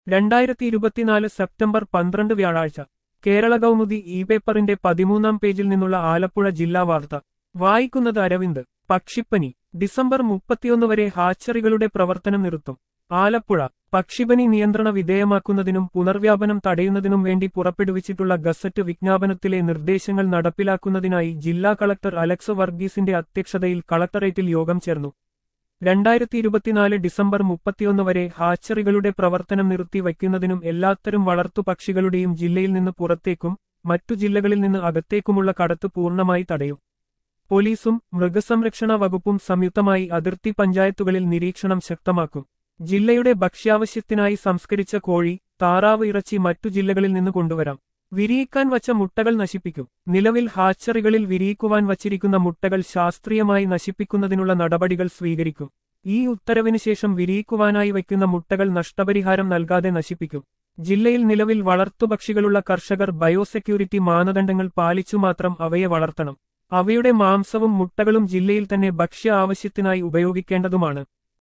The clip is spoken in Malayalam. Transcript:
രണ്ടായിരത്തി ഇരുപത്തിനാല് സെപ്റ്റംബർ പന്ത്രണ്ട് വ്യാഴാഴ്ച കേരള കൗമുദി ഇ പേപ്പറിന്റെ പതിമൂന്നാം പേജിൽ നിന്നുള്ള ആലപ്പുഴ ജില്ലാ വാർത്ത വായിക്കുന്നത് അരവിന്ദ് പക്ഷിപ്പനി ഡിസംബർ മുപ്പത്തിയൊന്ന് വരെ ഹാച്ചറികളുടെ പ്രവർത്തനം നിർത്തും ആലപ്പുഴ പക്ഷിപ്പനി നിയന്ത്രണ വിധേയമാക്കുന്നതിനും പുനർവ്യാപനം തടയുന്നതിനും വേണ്ടി പുറപ്പെടുവിച്ചിട്ടുള്ള ഗസറ്റ് വിജ്ഞാപനത്തിലെ നിർദ്ദേശങ്ങൾ നടപ്പിലാക്കുന്നതിനായി ജില്ലാ കളക്ടർ അലക്സ് വർഗീസിന്റെ അധ്യക്ഷതയിൽ കളക്ടറേറ്റിൽ യോഗം ചേർന്നു രണ്ടായിരത്തി ഇരുപത്തിനാല് ഡിസംബർ മുപ്പത്തിയൊന്ന് വരെ ഹാച്ചറികളുടെ പ്രവർത്തനം നിർത്തിവയ്ക്കുന്നതിനും എല്ലാത്തരം വളർത്തുപക്ഷികളുടെയും ജില്ലയിൽ നിന്ന് പുറത്തേക്കും മറ്റു ജില്ലകളിൽ നിന്ന് അകത്തേക്കുമുള്ള കടത്ത് പൂർണ്ണമായി തടയും പോലീസും മൃഗസംരക്ഷണ വകുപ്പും സംയുക്തമായി അതിർത്തി പഞ്ചായത്തുകളിൽ നിരീക്ഷണം ശക്തമാക്കും ജില്ലയുടെ ഭക്ഷ്യാവശ്യത്തിനായി സംസ്കരിച്ച കോഴി താറാവ് ഇറച്ചി മറ്റു ജില്ലകളിൽ നിന്ന് കൊണ്ടുവരാം വിരിയിക്കാൻ വച്ച മുട്ടകൾ നശിപ്പിക്കും നിലവിൽ ഹാച്ചറികളിൽ വിരിയിക്കുവാൻ വച്ചിരിക്കുന്ന മുട്ടകൾ ശാസ്ത്രീയമായി നശിപ്പിക്കുന്നതിനുള്ള നടപടികൾ സ്വീകരിക്കും ഈ ഉത്തരവിന് ശേഷം വിരിയിക്കുവാനായി വയ്ക്കുന്ന മുട്ടകൾ നഷ്ടപരിഹാരം നൽകാതെ നശിപ്പിക്കും ജില്ലയിൽ നിലവിൽ വളർത്തുപക്ഷികളുള്ള കർഷകർ ബയോസെക്യൂരിറ്റി മാനദണ്ഡങ്ങൾ പാലിച്ചു മാത്രം അവയെ വളർത്തണം അവയുടെ മാംസവും മുട്ടകളും ജില്ലയിൽ തന്നെ ഭക്ഷ്യ ആവശ്യത്തിനായി ഉപയോഗിക്കേണ്ടതുമാണ്